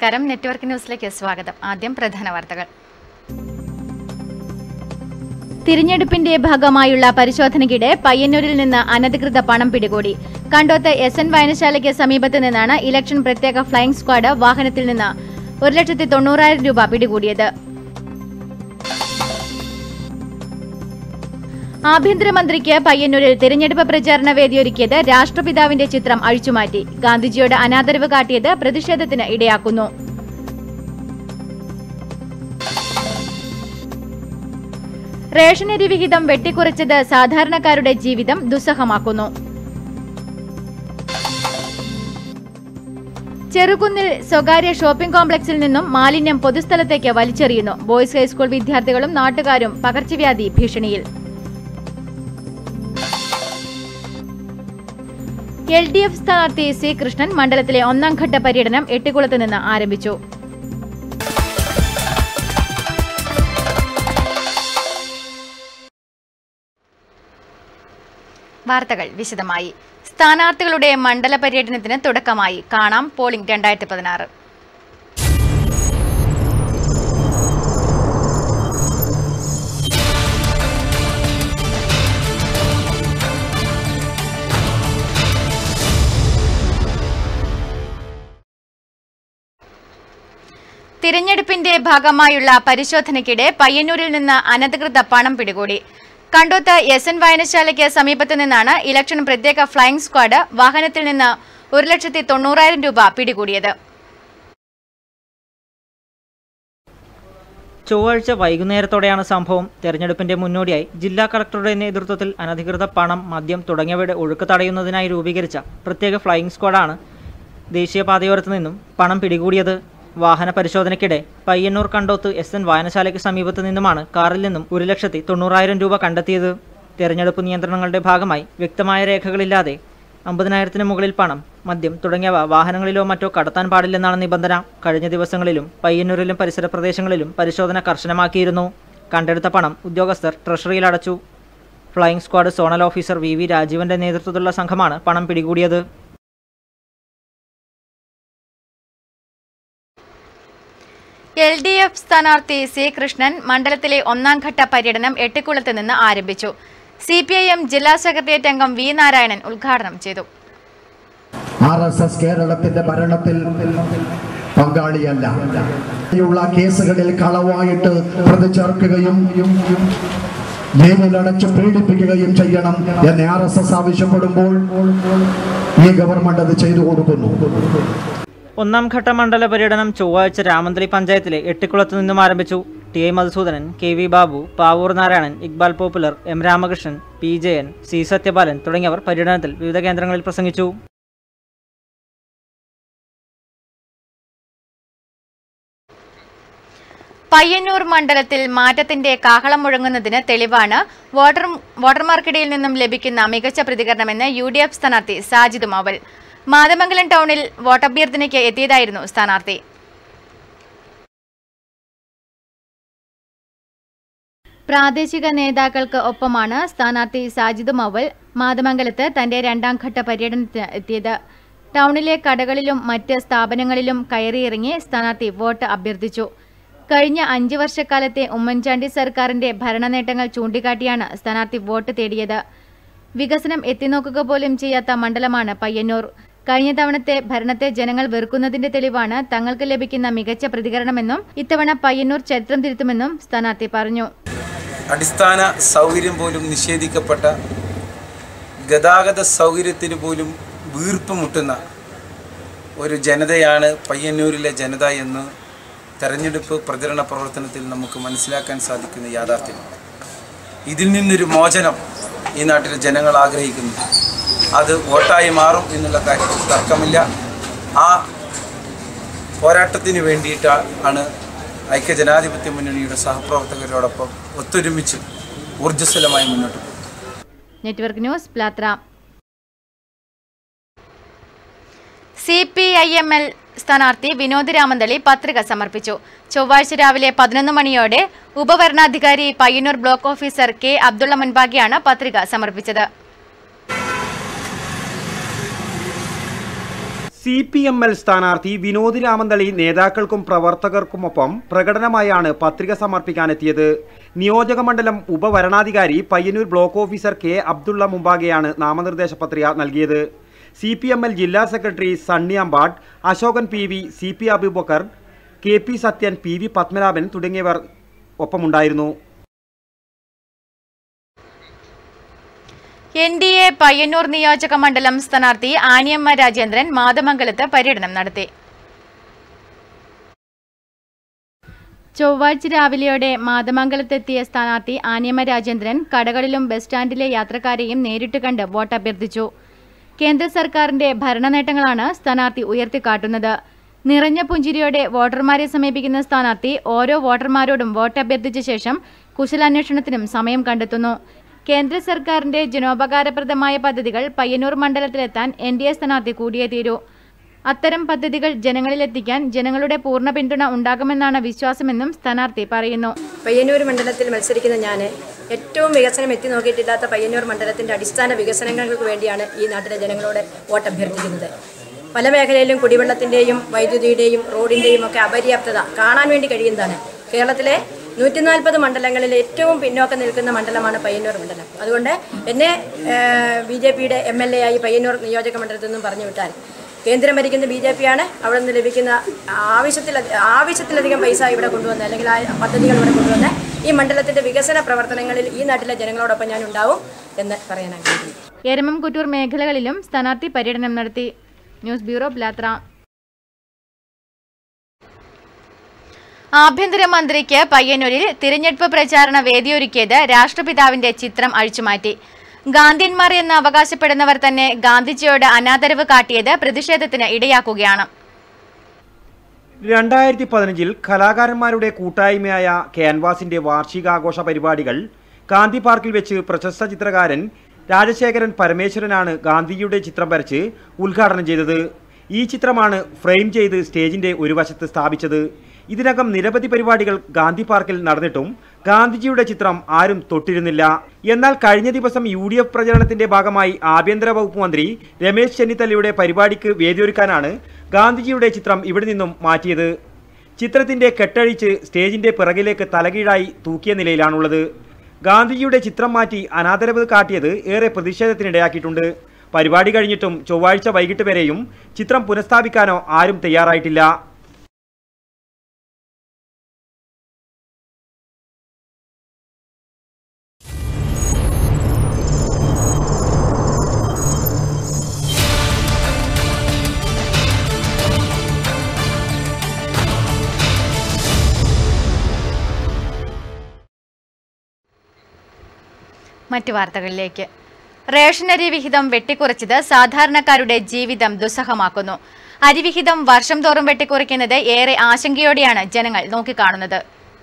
നമസ്കാരം നെറ്റ്വർക്ക് ന്യൂസിലേക്ക് സ്വാഗതം ആദ്യം പ്രധാന വാർത്തകൾ തിരഞ്ഞെടുപ്പിന്റെ ഭാഗമായുള്ള പരിശോധനയ്ക്കിടെ പയ്യന്നൂരിൽ നിന്ന് അനധികൃത പണം പിടികൂടി കണ്ടോത്ത് എസ് എൻ വായനശാലയ്ക്ക് സമീപത്ത് നിന്നാണ് ഇലക്ഷൻ പ്രത്യേക ഫ്ലൈയിംഗ് സ്ക്വാഡ് വാഹനത്തിൽ നിന്ന് ഒരു ലക്ഷത്തി തൊണ്ണൂറായിരം രൂപ പിടികൂടിയത് ആഭ്യന്തരമന്ത്രിക്ക് പയ്യന്നൂരിൽ തിരഞ്ഞെടുപ്പ് പ്രചാരണ വേദിയൊരുക്കിയത് രാഷ്ട്രപിതാവിന്റെ ചിത്രം അഴിച്ചുമാറ്റി ഗാന്ധിജിയോട് അനാദരവ് കാട്ടിയത് പ്രതിഷേധത്തിന് ഇടയാക്കുന്നു റേഷനരി വിഹിതം വെട്ടിക്കുറച്ചത് സാധാരണക്കാരുടെ ജീവിതം ദുസ്സഹമാക്കുന്നു ചെറുകുന്നിൽ സ്വകാര്യ ഷോപ്പിംഗ് കോംപ്ലക്സിൽ നിന്നും മാലിന്യം പൊതുസ്ഥലത്തേക്ക് വലിച്ചെറിയുന്നു ബോയ്സ് ഹൈസ്കൂൾ വിദ്യാർത്ഥികളും നാട്ടുകാരും പകർച്ചവ്യാധി ഭീഷണിയിൽ എൽ ഡി എഫ് സ്ഥാനാർത്ഥി സി കൃഷ്ണൻ മണ്ഡലത്തിലെ ഒന്നാം ഘട്ട പര്യടനം എട്ടിക്കുളത്ത് നിന്ന് ആരംഭിച്ചു വാർത്തകൾ വിശദമായി സ്ഥാനാർത്ഥികളുടെ മണ്ഡല പര്യടനത്തിന് തുടക്കമായി കാണാം പോളിംഗ് രണ്ടായിരത്തി പതിനാറ് തിരഞ്ഞെടുപ്പിന്റെ ഭാഗമായുള്ള പരിശോധനയ്ക്കിടെ പയ്യന്നൂരിൽ നിന്ന് അനധികൃത പണം പിടികൂടി കണ്ടോത്ത് എസ് എൻ വായനശാലയ്ക്ക് സമീപത്ത് നിന്നാണ് ഇലക്ഷൻ പ്രത്യേക ഫ്ലൈയിംഗ് സ്ക്വാഡ് വാഹനത്തിൽ നിന്ന് ഒരു ലക്ഷത്തി തൊണ്ണൂറായിരം രൂപ പിടികൂടിയത് ചൊവ്വാഴ്ച വൈകുന്നേരത്തോടെയാണ് സംഭവം തെരഞ്ഞെടുപ്പിന്റെ മുന്നോടിയായി ജില്ലാ കളക്ടറുടെ നേതൃത്വത്തിൽ അനധികൃത പണം മദ്യം തുടങ്ങിയവയുടെ ഒഴുക്ക് തടയുന്നതിനായി രൂപീകരിച്ച പ്രത്യേക ഫ്ലൈയിംഗ് സ്ക്വാഡാണ് ദേശീയപാതയോരത്തു നിന്നും പണം പിടികൂടിയത് വാഹന പരിശോധനയ്ക്കിടെ പയ്യന്നൂർ കണ്ടോത്ത് എസ് എൻ വായനശാലയ്ക്ക് സമീപത്തു നിന്നുമാണ് കാറിൽ നിന്നും ഒരു ലക്ഷത്തി തൊണ്ണൂറായിരം രൂപ കണ്ടെത്തിയത് തെരഞ്ഞെടുപ്പ് നിയന്ത്രണങ്ങളുടെ ഭാഗമായി വ്യക്തമായ രേഖകളില്ലാതെ അമ്പതിനായിരത്തിന് മുകളിൽ പണം മദ്യം തുടങ്ങിയവ വാഹനങ്ങളിലോ മറ്റോ കടത്താൻ പാടില്ലെന്നാണ് നിബന്ധന കഴിഞ്ഞ ദിവസങ്ങളിലും പയ്യന്നൂരിലും പരിസര പ്രദേശങ്ങളിലും പരിശോധന കർശനമാക്കിയിരുന്നു കണ്ടെടുത്ത പണം ഉദ്യോഗസ്ഥർ ട്രഷറിയിൽ അടച്ചു flying squad zonal officer V V രാജീവന്റെ നേതൃത്വത്തിലുള്ള സംഘമാണ് പണം പിടികൂടിയത് എൽ ഡി എഫ് സ്ഥാനാർത്ഥി സി കൃഷ്ണൻ മണ്ഡലത്തിലെ ഒന്നാം ഘട്ട പര്യടനം എട്ടിക്കുളത്ത് നിന്ന് ആരംഭിച്ചു സി പി ഐ എം ജില്ലാ സെക്രട്ടേറിയറ്റ് അംഗം വി നാരായണൻ ഉദ്ഘാടനം ചെയ്തു ആർ എസ് എസ് കേരളത്തിന്റെ ഭരണത്തിൽ പങ്കാളിയല്ല യുള്ള കേസുകളിൽ കളവായിട്ട് പ്രതി ചേർക്കുകയും ജയിലിലടച്ച് പീഡിപ്പിക്കുകയും ചെയ്യണം എന്ന് ആർ എസ് എസ് ആവശ്യപ്പെടുമ്പോൾ ഈ ഗവൺമെന്റ് അത് ചെയ്തു കൊടുക്കുന്നു ഒന്നാം ഘട്ട മണ്ഡല പര്യടനം ചൊവ്വാഴ്ച രാമന്തളി പഞ്ചായത്തിലെ എട്ടിക്കുളത്ത് നിന്നും ആരംഭിച്ചു T I Madhusoodanan K V Babu Pavoor Narayanan Iqbal popular M Ramakrishnan P Jayan C Sathyapalan തുടങ്ങിയവർ പര്യടനത്തിൽ വിവിധ കേന്ദ്രങ്ങളിൽ പ്രസംഗിച്ചു പയ്യന്നൂർ മണ്ഡലത്തിൽ മാറ്റത്തിന്റെ കാഹളം മുഴങ്ങുന്നതിന് തെളിവാണ് വോട്ടർ വോട്ടർമാർക്കിടയിൽ നിന്നും ലഭിക്കുന്ന മികച്ച പ്രതികരണമെന്ന് യു ഡി എഫ് സ്ഥാനാർത്ഥി സാജിദ് മാവൽ മാതമംഗലം ടൗണിൽ വോട്ടഭ്യർത്ഥനയ്ക്ക് എത്തിയതായിരുന്നു സ്ഥാനാർത്ഥി പ്രാദേശിക നേതാക്കൾക്ക് ഒപ്പമാണ് സ്ഥാനാർത്ഥി സാജിദ് മവൽ മാതമംഗലത്ത് തന്റെ രണ്ടാം ഘട്ട പര്യടനത്തിന് എത്തിയത് ടൗണിലെ കടകളിലും മറ്റ് സ്ഥാപനങ്ങളിലും കയറിയിറങ്ങി സ്ഥാനാർത്ഥി വോട്ട് അഭ്യർത്ഥിച്ചു കഴിഞ്ഞ അഞ്ച് വർഷക്കാലത്തെ ഉമ്മൻചാണ്ടി സർക്കാരിന്റെ ഭരണനേട്ടങ്ങൾ ചൂണ്ടിക്കാട്ടിയാണ് സ്ഥാനാർത്ഥി വോട്ട് തേടിയത് വികസനം എത്തിനോക്കുക പോലും ചെയ്യാത്ത മണ്ഡലമാണ് പയ്യന്നൂർ കഴിഞ്ഞ തവണത്തെ ഭരണത്തെ ജനങ്ങൾ വെറുക്കുന്നതിന്റെ തെളിവാണ് തങ്ങൾക്ക് ലഭിക്കുന്ന മികച്ച പ്രതികരണമെന്നും ഇത്തവണ പയ്യന്നൂർ ചരിത്രം തിരുത്തുമെന്നും സ്ഥാനാർത്ഥി പറഞ്ഞു അടിസ്ഥാന സൗകര്യം പോലും നിഷേധിക്കപ്പെട്ട ഗതാഗത സൗകര്യത്തിന് പോലും വീർപ്പ് മുട്ടുന്ന ഒരു ജനതയാണ് പയ്യന്നൂരിലെ ജനത എന്ന് തെരഞ്ഞെടുപ്പ് പ്രചരണ പ്രവർത്തനത്തിൽ നമുക്ക് മനസ്സിലാക്കാൻ സാധിക്കുന്ന യാഥാർത്ഥ്യമാണ് ഇതിൽ നിന്നൊരു മോചനം ഈ നാട്ടിലെ ജനങ്ങൾ ആഗ്രഹിക്കുന്നു അത് വോട്ടായി മാറും എന്നുള്ള കാര്യത്തിൽ തർക്കമില്ല ആ പോരാട്ടത്തിന് വേണ്ടിയിട്ടാണ് ഐക്യജനാധിപത്യ മുന്നണിയുടെ സഹപ്രവർത്തകരോടൊപ്പം ഒത്തൊരുമിച്ച് ഊർജ്ജസ്വലമായി മുന്നോട്ട് പോകുന്നത് network news Pilathara C P I M L സ്ഥാനാർത്ഥി വിനോദ് രാമന്തളി പത്രിക സമർപ്പിച്ചു ചൊവ്വാഴ്ച രാവിലെ പതിനൊന്ന് മണിയോടെ ഉപവരണാധികാരി Payyanur block officer K Abdulla മുൻപാകെയാണ് പത്രിക സമർപ്പിച്ചത് സി പി എം എൽ സ്ഥാനാർത്ഥി വിനോദ് രാമന്തളി നേതാക്കൾക്കും പ്രവർത്തകർക്കുമൊപ്പം പ്രകടനമായാണ് പത്രിക സമർപ്പിക്കാനെത്തിയത് നിയോജക മണ്ഡലം ഉപവരണാധികാരി Payyanur block officer K Abdulla മുമ്പാകെയാണ് നാമനിർദ്ദേശ പത്രിക നൽകിയത് സി പി എം എൽ ജില്ലാ secretary Sunny Ambad Ashokan P V C P Abubakar K P Sathyan P V Padmanabhan തുടങ്ങിയവർ ഒപ്പമുണ്ടായിരുന്നു എൻ ഡി എ പയ്യന്നൂർ നിയോജക മണ്ഡലം സ്ഥാനാർത്ഥി ആനിയമ്മ രാജേന്ദ്രൻ മാതമംഗലത്ത് പര്യടനം നടത്തി ചൊവ്വാഴ്ച രാവിലെയോടെ മാതമംഗലത്തെത്തിയ സ്ഥാനാർത്ഥി ആനിയമ്മ രാജേന്ദ്രൻ കടകളിലും ബസ് സ്റ്റാൻഡിലെ യാത്രക്കാരെയും നേരിട്ട് കണ്ട് വോട്ട് അഭ്യർത്ഥിച്ചു കേന്ദ്ര സർക്കാരിന്റെ ഭരണനേട്ടങ്ങളാണ് സ്ഥാനാർത്ഥി ഉയർത്തിക്കാട്ടുന്നത് നിറഞ്ഞ പുഞ്ചിരിയോടെ വോട്ടർമാരെ സമീപിക്കുന്ന സ്ഥാനാർത്ഥി ഓരോ വോട്ടർമാരോടും വോട്ട് അഭ്യർത്ഥിച്ച ശേഷം കുശലാന്വേഷണത്തിനും സമയം കണ്ടെത്തുന്നു കേന്ദ്ര സർക്കാരിന്റെ ജനോപകാരപ്രദമായ പദ്ധതികൾ പയ്യന്നൂർ മണ്ഡലത്തിലെത്താൻ എൻ ഡി എ സ്ഥാനാർത്ഥി കൂടിയേ തീരൂ അത്തരം പദ്ധതികൾ ജനങ്ങളിലെത്തിക്കാൻ ജനങ്ങളുടെ പൂർണ്ണ പിന്തുണ ഉണ്ടാകുമെന്നാണ് വിശ്വാസമെന്നും സ്ഥാനാർത്ഥി പറയുന്നു പയ്യന്നൂർ മണ്ഡലത്തിൽ മത്സരിക്കുന്ന ഞാൻ ഏറ്റവും വികസനം എത്തി നോക്കിയിട്ടില്ലാത്ത പയ്യന്നൂർ മണ്ഡലത്തിൻ്റെ അടിസ്ഥാന വികസനങ്ങൾക്ക് വേണ്ടിയാണ് ഈ നാട്ടിലെ ജനങ്ങളോട് വോട്ട് അഭ്യർത്ഥിക്കുന്നത് പല മേഖലയിലും കുടിവെള്ളത്തിൻ്റെയും വൈദ്യുതിയുടെയും റോഡിൻ്റെയും ഒക്കെ അപര്യാപ്തത കാണാൻ വേണ്ടി കഴിയുന്നതാണ് കേരളത്തിലെ നൂറ്റി നാൽപ്പത് മണ്ഡലങ്ങളിൽ ഏറ്റവും പിന്നോക്കം നിൽക്കുന്ന മണ്ഡലമാണ് പയ്യന്നൂർ മണ്ഡലം അതുകൊണ്ട് എന്നെ ബി ജെ പിയുടെ എം എൽ എ ആയി പയ്യന്നൂർ നിയോജക മണ്ഡലത്തിൽ നിന്നും പറഞ്ഞു വിട്ടാൽ കേന്ദ്രം ഭരിക്കുന്ന ബി ജെ പി ആണ് അവിടെ നിന്ന് ലഭിക്കുന്ന ആവശ്യത്തിൽ ആവശ്യത്തിലധികം പൈസ ഇവിടെ കൊണ്ടുവന്ന് അല്ലെങ്കിൽ ആ പദ്ധതികൾ ഇവിടെ കൊണ്ടുവന്ന് ഈ മണ്ഡലത്തിന്റെ വികസന പ്രവർത്തനങ്ങളിൽ ഈ നാട്ടിലെ ജനങ്ങളോടൊപ്പം ഞാൻ ഉണ്ടാവും എന്ന് പറയാൻ ആഗ്രഹിക്കുന്നു എരമം കുറ്റൂർ മേഖലകളിലും സ്ഥാനാർത്ഥി പര്യടനം നടത്തി ന്യൂസ് ബ്യൂറോ ബ്ലാത്ര ആഭ്യന്തരമന്ത്രിക്ക് പയ്യന്നൂരിൽ തിരഞ്ഞെടുപ്പ് പ്രചാരണ വേദിയൊരുക്കിയത് രാഷ്ട്രപിതാവിന്റെ ചിത്രം അഴിച്ചുമാറ്റി ഗാന്ധിയന്മാർ എന്ന് അവകാശപ്പെടുന്നവർ തന്നെ ഗാന്ധിജിയോട് അനാദരവ് കാട്ടിയത് പ്രതിഷേധത്തിന് ഇടയാക്കുകയാണ് രണ്ടായിരത്തി പതിനഞ്ചിൽ കലാകാരന്മാരുടെ കൂട്ടായ്മയായ ക്യാൻവാസിന്റെ വാർഷികാഘോഷ പരിപാടികൾ ഗാന്ധി പാർക്കിൽ വെച്ച് പ്രശസ്ത ചിത്രകാരൻ രാജശേഖരൻ പരമേശ്വരനാണ് ഗാന്ധിജിയുടെ ചിത്രം വരച്ച് ഉദ്ഘാടനം ചെയ്തത് ഈ ചിത്രമാണ് ഫ്രെയിം ചെയ്ത് സ്റ്റേജിന്റെ ഒരു വശത്ത് സ്ഥാപിച്ചത് ഇതിനകം നിരവധി പരിപാടികൾ ഗാന്ധി പാർക്കിൽ നടന്നിട്ടും ഗാന്ധിജിയുടെ ചിത്രം ആരും തൊട്ടിരുന്നില്ല എന്നാൽ കഴിഞ്ഞ ദിവസം യു ഡി എഫ് പ്രചരണത്തിന്റെ ഭാഗമായി ആഭ്യന്തര വകുപ്പ് മന്ത്രി രമേശ് ചെന്നിത്തലയുടെ പരിപാടിക്ക് വേദിയൊരുക്കാനാണ് ഗാന്ധിജിയുടെ ചിത്രം ഇവിടെ നിന്നും മാറ്റിയത് ചിത്രത്തിന്റെ കെട്ടഴിച്ച് സ്റ്റേജിന്റെ പിറകിലേക്ക് തലകീഴായി തൂക്കിയ നിലയിലാണുള്ളത് ഗാന്ധിജിയുടെ ചിത്രം മാറ്റി അനാദരവ് കാട്ടിയത് ഏറെ പ്രതിഷേധത്തിനിടയാക്കിയിട്ടുണ്ട് പരിപാടി കഴിഞ്ഞിട്ടും ചൊവ്വാഴ്ച വൈകിട്ട് വരെയും ചിത്രം പുനഃസ്ഥാപിക്കാനോ ആരും തയ്യാറായിട്ടില്ല മറ്റു വാർത്തകളിലേക്ക് റേഷനരി വിഹിതം വെട്ടിക്കുറച്ചത് സാധാരണക്കാരുടെ ജീവിതം ദുസ്സഹമാക്കുന്നു അരിവിഹിതം വർഷം തോറും വെട്ടിക്കുറയ്ക്കുന്നത് ഏറെ ആശങ്കയോടെയാണ് ജനങ്ങൾ നോക്കിക്കാണുന്നത്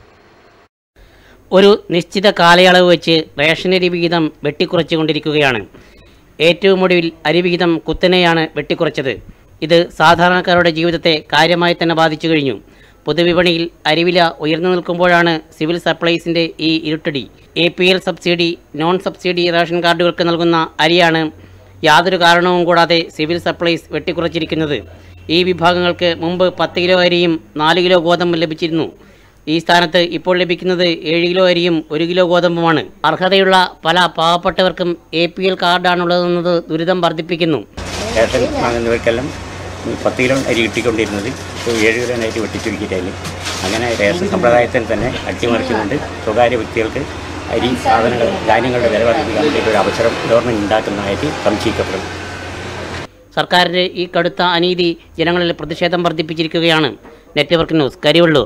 ഒരു നിശ്ചിത കാലയളവ് വെച്ച് റേഷനരി വിഹിതം വെട്ടിക്കുറച്ചുകൊണ്ടിരിക്കുകയാണ് ഏറ്റവും ഒടുവിൽ അരിവിഹിതം കുത്തനെയാണ് വെട്ടിക്കുറച്ചത് ഇത് സാധാരണക്കാരുടെ ജീവിതത്തെ കാര്യമായി തന്നെ ബാധിച്ചു കഴിഞ്ഞു പൊതുവിപണിയിൽ അരിവില ഉയർന്നു നിൽക്കുമ്പോഴാണ് സിവിൽ സപ്ലൈസിന്റെ ഈ ഇരുട്ടടി A P L subsidy non subsidy ration കാർഡുകൾക്ക് നൽകുന്ന അരിയാണ് യാതൊരു കാരണവും കൂടാതെ സിവിൽ സപ്ലൈസ് വെട്ടിക്കുറച്ചിരിക്കുന്നത് ഈ വിഭാഗങ്ങൾക്ക് മുമ്പ് പത്ത് കിലോ അരിയും നാല് കിലോ ഗോതമ്പും ലഭിച്ചിരുന്നു ഈ സ്ഥാനത്ത് ഇപ്പോൾ ലഭിക്കുന്നത് ഏഴ് കിലോ അരിയും ഒരു കിലോ ഗോതമ്പുമാണ് അർഹതയുള്ള പല പാവപ്പെട്ടവർക്കും എ പി എൽ കാർഡാണുള്ളതെന്നത് ദുരിതം വർദ്ധിപ്പിക്കുന്നു റേഷൻ വാങ്ങുന്നവർക്കെല്ലാം പത്ത് കിലോ അരി കിട്ടിക്കൊണ്ടിരുന്നത് ഇപ്പോൾ ഏഴ് കിലോ അരി വെട്ടിച്ചുരുക്കിയിട്ടായി അങ്ങനെ റേഷൻ സമ്പ്രദായത്തിൽ തന്നെ അട്ടിമറിച്ചുകൊണ്ട് സ്വകാര്യ വ്യക്തികൾക്ക് അരി സാധനങ്ങൾ ധാന്യങ്ങളുടെ വില വർദ്ധിപ്പിക്കാൻ വേണ്ടിയിട്ട് ഒരു അവസരം ഗവൺമെൻറ് ഉണ്ടാക്കുന്നതായിട്ട് സംശയിക്കപ്പെടുന്നു സർക്കാരിന്റെ ഈ കടുത്ത അനീതി ജനങ്ങളിൽ പ്രതിഷേധം വർദ്ധിപ്പിച്ചിരിക്കുകയാണ് നെറ്റ്വർക്ക് ന്യൂസ് കരിവള്ളൂർ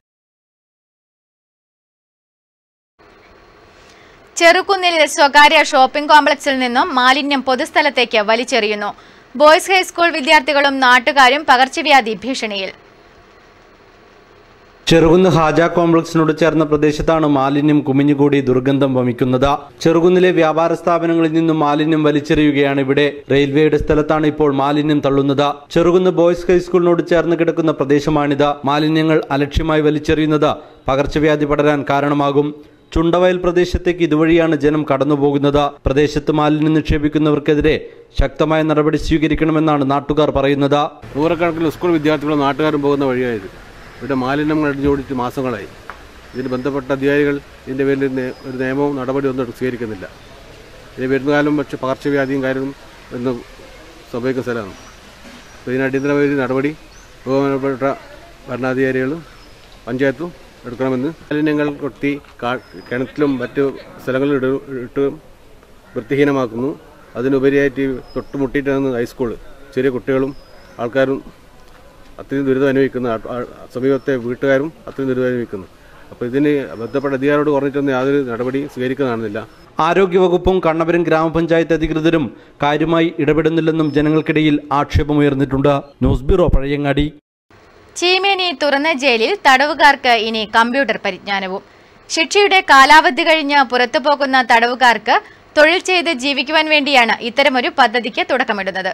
ചെറുകുന്നിൽ സ്വകാര്യ ഷോപ്പിംഗ് കോംപ്ലക്സിൽ നിന്നും മാലിന്യം പൊതുസ്ഥലത്തേക്ക് വലിച്ചെറിയുന്നു ബോയ്സ് ഹൈസ്കൂൾ വിദ്യാർത്ഥികളും നാട്ടുകാരും പകർച്ചവ്യാധി ഭീഷണിയിൽ ചെറുകുന്ന് ഹാജ കോംപ്ലക്സിനോട് ചേർന്ന പ്രദേശത്താണ് മാലിന്യം കുമിഞ്ഞുകൂടി ദുർഗന്ധം വമിക്കുന്നത് ചെറുകുന്നിലെ വ്യാപാര സ്ഥാപനങ്ങളിൽ നിന്നും മാലിന്യം വലിച്ചെറിയുകയാണ് ഇവിടെ റെയിൽവേയുടെ സ്ഥലത്താണ് ഇപ്പോൾ മാലിന്യം തള്ളുന്നത് ചെറുകുന്ന് ബോയ്സ് ഹൈസ്കൂളിനോട് ചേർന്ന് കിടക്കുന്ന പ്രദേശമാണിത് മാലിന്യങ്ങൾ അലക്ഷ്യമായി വലിച്ചെറിയുന്നത് പകർച്ചവ്യാധി പടരാൻ കാരണമാകും ചുണ്ടവയൽ പ്രദേശത്തേക്ക് ഇതുവഴിയാണ് ജനം കടന്നുപോകുന്നത് പ്രദേശത്ത് മാലിന്യം നിക്ഷേപിക്കുന്നവർക്കെതിരെ ശക്തമായ നടപടി സ്വീകരിക്കണമെന്നാണ് നാട്ടുകാർ പറയുന്നത് നൂറുകണക്കിന് സ്കൂൾ വിദ്യാർത്ഥികളും നാട്ടുകാരും പോകുന്ന വഴിയായത് ഇവിടെ മാലിന്യങ്ങൾ അടിഞ്ഞോടിച്ച് മാസങ്ങളായി ഇതിന് ബന്ധപ്പെട്ട അധികാരികൾ ഇതിൻ്റെ പേരിൽ നേ- ഒരു നിയമവും നടപടിയും ഒന്നും സ്വീകരിക്കുന്നില്ല ഇനി വരുന്ന കാലം പക്ഷേ പകർച്ചവ്യാധിയും കാര്യവും എന്ന് സംഭവിക്കുന്ന സ്ഥലമാണ് അപ്പോൾ ഇതിന് അടിയന്തരമായ ഒരു നടപടി ബഹുമാനപ്പെട്ട ഭരണാധികാരികളും പഞ്ചായത്തും എടുക്കണമെന്ന് മാലിന്യങ്ങൾ കൊട്ടി കാ- കിണറ്റിലും മറ്റു സ്ഥലങ്ങളിലും ഇട ഇട്ട് വൃത്തിഹീനമാക്കുന്നു അതിനുപരിയായിട്ട് ഈ തൊട്ടുമുട്ടിയിട്ടാണ് ഹൈസ്കൂൾ ചെറിയ കുട്ടികളും ആൾക്കാരും അത്രയും ദുരിതം അനുഭവിക്കുന്നു ആ- ആ- സമീപത്തെ വീട്ടുകാരും അത്രയും ദുരിതം അനുഭവിക്കുന്നു അപ്പോൾ ഇതിന് ബന്ധപ്പെട്ട അധികാരിയോട് പറഞ്ഞിട്ടൊന്നും യാതൊരു നടപടി സ്വീകരിക്കുന്നതാണെന്നില്ല ആരോഗ്യവകുപ്പും കണ്ണപുരം ഗ്രാമപഞ്ചായത്ത് അധികൃതരും കാര്യമായി ഇടപെടുന്നില്ലെന്നും ജനങ്ങൾക്കിടയിൽ ആക്ഷേപമുയർന്നിട്ടുണ്ട് ന്യൂസ് ബ്യൂറോ പഴയങ്ങാടി ചീമേനി തുറന്ന ജയിലിൽ തടവുകാർക്ക് ഇനി കമ്പ്യൂട്ടർ പരിജ്ഞാനവും ശിക്ഷയുടെ കാലാവധി കഴിഞ്ഞ് പുറത്തു പോകുന്ന തടവുകാർക്ക് തൊഴിൽ ചെയ്ത് ജീവിക്കുവാൻ വേണ്ടിയാണ് ഇത്തരമൊരു പദ്ധതിക്ക് തുടക്കമിടുന്നത്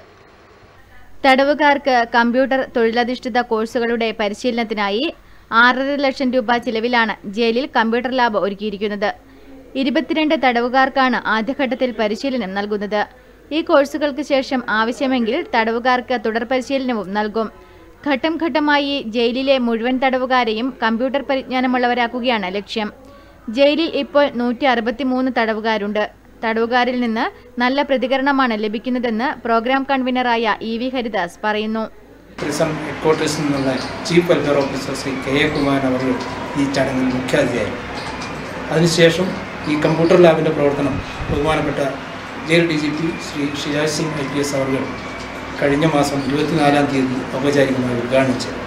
തടവുകാർക്ക് കമ്പ്യൂട്ടർ തൊഴിലധിഷ്ഠിത കോഴ്സുകളുടെ പരിശീലനത്തിനായി ആറര ലക്ഷം രൂപ ചിലവിലാണ് ജയിലിൽ കമ്പ്യൂട്ടർ ലാബ് ഒരുക്കിയിരിക്കുന്നത് ഇരുപത്തിരണ്ട് തടവുകാർക്കാണ് ആദ്യഘട്ടത്തിൽ പരിശീലനം നൽകുന്നത് ഈ കോഴ്സുകൾക്ക് ശേഷം ആവശ്യമെങ്കിൽ തടവുകാർക്ക് തുടർ പരിശീലനവും നൽകും ഘട്ടം ഘട്ടമായി ജയിലിലെ മുഴുവൻ തടവുകാരെയും കമ്പ്യൂട്ടർ പരിജ്ഞാനമുള്ളവരാക്കുകയാണ് ലക്ഷ്യം ജയിലിൽ ഇപ്പോൾ നൂറ്റി അറുപത്തിമൂന്ന് തടവുകാരുണ്ട് തടവുകാരിൽ നിന്ന് നല്ല പ്രതികരണമാണ് ലഭിക്കുന്നതെന്ന് പ്രോഗ്രാം കൺവീനറായ ഇ വി ഹരിദാസ് പറയുന്നു പ്രിസം ഹെഡ്ക്വാർട്ടേഴ്സിൽ നിന്നുള്ള chief welfare officer Shri K A Kumaran അവർ ഈ ചടങ്ങിൽ മുഖ്യാതിഥിയായി അതിനുശേഷം ഈ കമ്പ്യൂട്ടർ ലാബിൻ്റെ പ്രവർത്തനം ബഹുമാനപ്പെട്ട jail D G P Shri Shiraj Singh I P S അവർ കഴിഞ്ഞ മാസം ഇരുപത്തിനാലാം തീയതി ഔപചാരികമായി ഉദ്ഘാടനം ചെയ്തു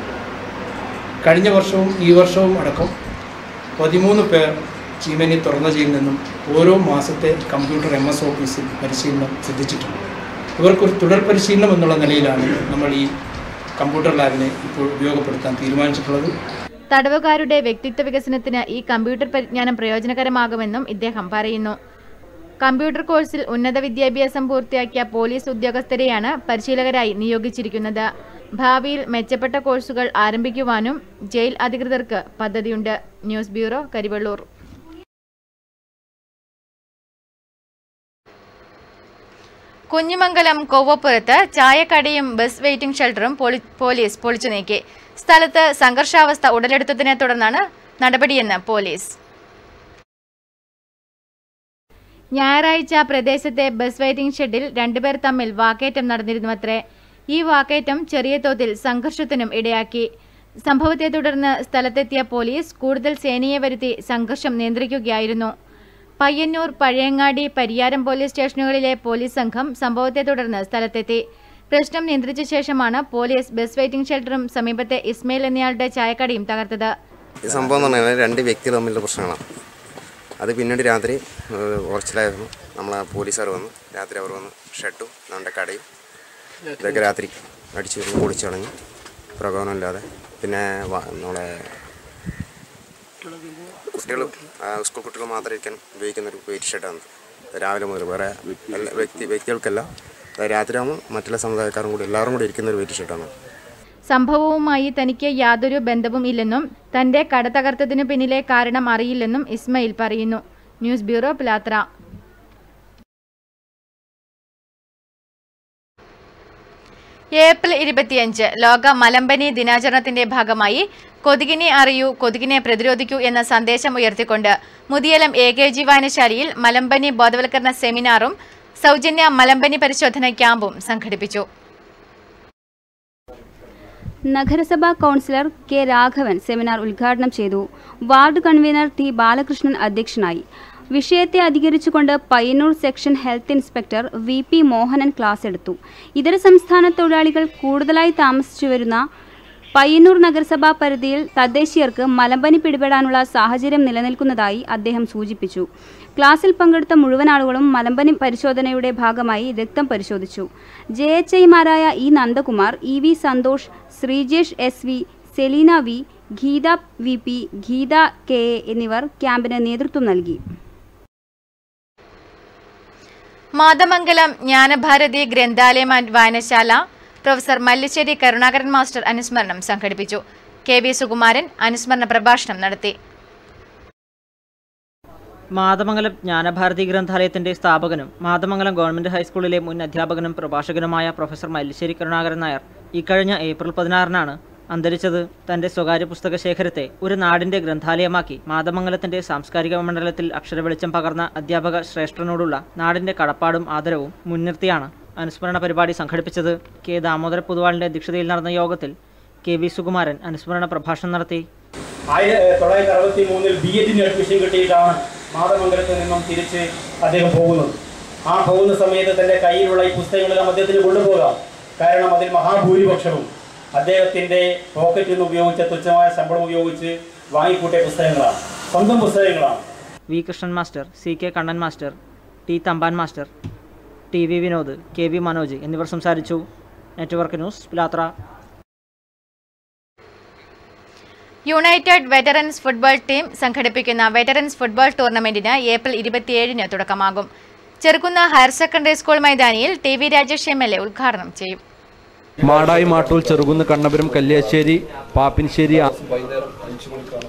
കഴിഞ്ഞ വർഷവും ഈ വർഷവും അടക്കം പതിമൂന്ന് പേർ ചീമനി തുറന്ന ജയിലിൽ നിന്നും ഓരോ മാസത്തെ കമ്പ്യൂട്ടർ എം എസ് ഓഫീസിൽ പരിശീലനം സിദ്ധിച്ചിട്ടുണ്ട് ഇവർക്കൊരു തുടർ പരിശീലനം എന്നുള്ള നിലയിലാണ് നമ്മൾ ഈ കമ്പ്യൂട്ടർ ലാബിനെ ഇപ്പോൾ ഉപയോഗപ്പെടുത്താൻ തീരുമാനിച്ചിട്ടുള്ളത് തടവുകാരുടെ വ്യക്തിത്വ വികസനത്തിന് ഈ കമ്പ്യൂട്ടർ പരിജ്ഞാനം പ്രയോജനകരമാകുമെന്നും ഇദ്ദേഹം പറയുന്നു കമ്പ്യൂട്ടർ കോഴ്സിൽ ഉന്നത വിദ്യാഭ്യാസം പൂർത്തിയാക്കിയ പോലീസ് ഉദ്യോഗസ്ഥരെയാണ് പരിശീലകരായി നിയോഗിച്ചിരിക്കുന്നത് ഭാവിയിൽ മെച്ചപ്പെട്ട കോഴ്സുകൾ ആരംഭിക്കുവാനും ജയിൽ അധികൃതർക്ക് പദ്ധതിയുണ്ട് ന്യൂസ് ബ്യൂറോ കരിവള്ളൂർ കുഞ്ഞിമംഗലം കൊവ്വപ്പുറത്ത് ചായക്കടയും ബസ് വെയിറ്റിംഗ് ഷെൽട്ടറും പോലി- പോലീസ് പൊളിച്ചു നീക്കി സ്ഥലത്ത് സംഘർഷാവസ്ഥ ഉടലെടുത്തതിനെ തുടർന്നാണ് നടപടിയെന്ന് പോലീസ് ഞായറാഴ്ച പ്രദേശത്തെ ബസ് വെയിറ്റിംഗ് ഷെഡിൽ രണ്ടുപേർ തമ്മിൽ വാക്കേറ്റം നടന്നിരുന്നുവത്രേ ഈ വാക്കേറ്റം ചെറിയ തോതിൽ സംഘർഷത്തിനും ഇടയാക്കി സംഭവത്തെ തുടർന്ന് സ്ഥലത്തെത്തിയ പോലീസ് കൂടുതൽ സേനയെ വരുത്തി സംഘർഷം നിയന്ത്രിക്കുകയായിരുന്നു പയ്യന്നൂർ പഴയങ്ങാടി പരിയാരം പോലീസ് സ്റ്റേഷനുകളിലെ പോലീസ് സംഘം സംഭവത്തെ തുടർന്ന് സ്ഥലത്തെത്തി പ്രശ്നം നിയന്ത്രിച്ച ശേഷമാണ് പോലീസ് ബസ് വെയിറ്റിംഗ് ഷെൽട്ടറും സമീപത്തെ ഇസ്മയിൽ എന്നയാളുടെ ചായക്കടയും തകർത്തത് ഈ സംഭവം എന്ന് പറഞ്ഞാൽ രണ്ട് വ്യക്തികൾ തമ്മിലുള്ള പ്രശ്നങ്ങളാണ് അത് പിന്നീട് രാത്രി ഏഹ്, ഉറച്ചിലായിരുന്നു നമ്മളെ പോലീസുകാർ വന്നു രാത്രി അവർ വന്ന് ഷെട്ടും നമ്മുടെ കടയും ഇതൊക്കെ രാത്രി അടിച്ച് പൊളിച്ച് കളഞ്ഞു പ്രകോപനമില്ലാതെ പിന്നെ വ- നമ്മളെ കുട്ടികൾ സ്കൂൾ കുട്ടികൾ മാത്രം ഇരിക്കാൻ ഉപയോഗിക്കുന്ന ഒരു വെയിറ്റ് ഷെഡാണ് രാവിലെ മുതൽ വേറെ എല്ലാ വ്യക്തി വ്യക്തികൾക്കല്ല അത് രാത്രിയാകുമ്പോൾ മറ്റുള്ള സമുദായക്കാരും കൂടി എല്ലാവരും കൂടി ഇരിക്കുന്ന ഒരു വെയിറ്റ് ഷെഡാണ് സംഭവവുമായി തനിക്ക് യാതൊരു ബന്ധവും ഇല്ലെന്നും തന്റെ കട തകർത്തതിനു പിന്നിലെ കാരണം അറിയില്ലെന്നും ഇസ്മയിൽ പറയുന്നു ന്യൂസ് ബ്യൂറോ പിലാത്ര ഏപ്രിൽ ഇരുപത്തിയഞ്ച് ലോക മലമ്പനി ദിനാചരണത്തിന്റെ ഭാഗമായി കൊതുകിനെ അറിയൂ കൊതുകിനെ പ്രതിരോധിക്കൂ എന്ന സന്ദേശം ഉയർത്തിക്കൊണ്ട് മുതിയലം എ കെ ജി വായനശാലയിൽ മലമ്പനി ബോധവൽക്കരണ സെമിനാറും സൗജന്യ മലമ്പനി പരിശോധന ക്യാമ്പും സംഘടിപ്പിച്ചു നഗരസഭാ കൗൺസിലർ കെ രാഘവൻ സെമിനാർ ഉദ്ഘാടനം ചെയ്തു വാർഡ് കൺവീനർ ടി ബാലകൃഷ്ണൻ അധ്യക്ഷനായി വിഷയത്തെ അധികരിച്ചുകൊണ്ട് Payyanur section health inspector V P Mohanan class എടുത്തു ഇതര സംസ്ഥാന തൊഴിലാളികൾ കൂടുതലായി താമസിച്ചു വരുന്ന പയ്യന്നൂർ നഗരസഭാ പരിധിയിൽ തദ്ദേശീയർക്ക് മലമ്പനി പിടിപെടാനുള്ള സാഹചര്യം നിലനിൽക്കുന്നതായി അദ്ദേഹം സൂചിപ്പിച്ചു ക്ലാസ്സിൽ പങ്കെടുത്ത മുഴുവൻ ആളുകളും മലമ്പനി പരിശോധനയുടെ ഭാഗമായി രക്തം പരിശോധിച്ചു ജെ എച്ച് ഐമാരായ E Nandakumar E V Santhosh Sreejesh S V Seleena V Geetha V P Geetha K A എന്നിവർ ക്യാമ്പിന് നേതൃത്വം നൽകി മാതമംഗലം ജ്ഞാനഭാരതി ഗ്രന്ഥാലയം ആൻഡ് വായനശാല പ്രൊഫസർ മല്ലിശ്ശേരി കരുണാകരൻ മാസ്റ്റർ അനുസ്മരണം സംഘടിപ്പിച്ചു കെ വി സുകുമാരൻ അനുസ്മരണ പ്രഭാഷണം നടത്തി മാതമംഗലം ജ്ഞാനഭാരതി ഗ്രന്ഥാലയത്തിന്റെ സ്ഥാപകനും മാതമംഗലം ഗവൺമെന്റ് ഹൈസ്കൂളിലെ മുൻ അധ്യാപകനും പ്രഭാഷകനുമായ പ്രൊഫസർ മല്ലിശ്ശേരി കരുണാകരൻ നായർ ഇക്കഴിഞ്ഞ ഏപ്രിൽ പതിനാറിനാണ് അന്തരിച്ചത് തന്റെ സ്വകാര്യ പുസ്തക ശേഖരത്തെ ഒരു നാടിന്റെ ഗ്രന്ഥാലയമാക്കി മാതമംഗലത്തിന്റെ സാംസ്കാരിക മണ്ഡലത്തിൽ അക്ഷരവെളിച്ചം പകർന്ന അധ്യാപക ശ്രേഷ്ഠനോടുള്ള നാടിന്റെ കടപ്പാടും ആദരവും മുൻനിർത്തിയാണ് അനുസ്മരണ പരിപാടി സംഘടിപ്പിച്ചത് കെ ദാമോദര പൊതുവാളിന്റെ അധ്യക്ഷതയിൽ നടന്ന യോഗത്തിൽ കെ വി സുകുമാരൻ അനുസ്മരണ പ്രഭാഷണം നടത്തി ആയിരത്തി തൊള്ളായിരത്തി അറുപത്തി മൂന്നിൽ ബി എഡിന് അഡ്മിഷൻ കിട്ടിയിട്ടാണ് മാതമംഗലത്ത് നിന്നും തിരിച്ച് അദ്ദേഹം പോകുന്നത് ആ പോകുന്ന സമയത്ത് തൻ്റെ കയ്യിലുള്ള ഈ പുസ്തകങ്ങളെല്ലാം അദ്ദേഹത്തിന് കൊണ്ടുപോകാം കാരണം അതിൽ മഹാഭൂരിപക്ഷവും അദ്ദേഹത്തിൻ്റെ പോക്കറ്റിൽ നിന്ന് ഉപയോഗിച്ച തുച്ഛമായ ശമ്പളം ഉപയോഗിച്ച് വാങ്ങിക്കൂട്ടിയ പുസ്തകങ്ങളാണ് സ്വന്തം പുസ്തകങ്ങളാണ് V Krishnan master C K Kannan master T Thampan master T V Vinod K V Manoj എന്നിവർ സംസാരിച്ചു network news Pilathara united veterans football team സംഘടിപ്പിക്കുന്ന വെറ്ററൻസ് ഫുട്ബോൾ ടൂർണമെന്റിന് ഏപ്രിൽ ഇരുപത്തിയേഴിന് തുടക്കമാകും ചെറുകുന്ന ഹയർ സെക്കൻഡറി സ്കൂൾ മൈതാനിയിൽ T V Rajesh M L A ഉദ്ഘാടനം ചെയ്യും മാടായി മാട്ടൂൽ ചെറുകുന്ന് കണ്ണപുരം കല്യാശ്ശേരി പാപ്പിൻശ്ശേരി ആ- വൈകുന്നേരം അഞ്ചു മണിക്കാണ്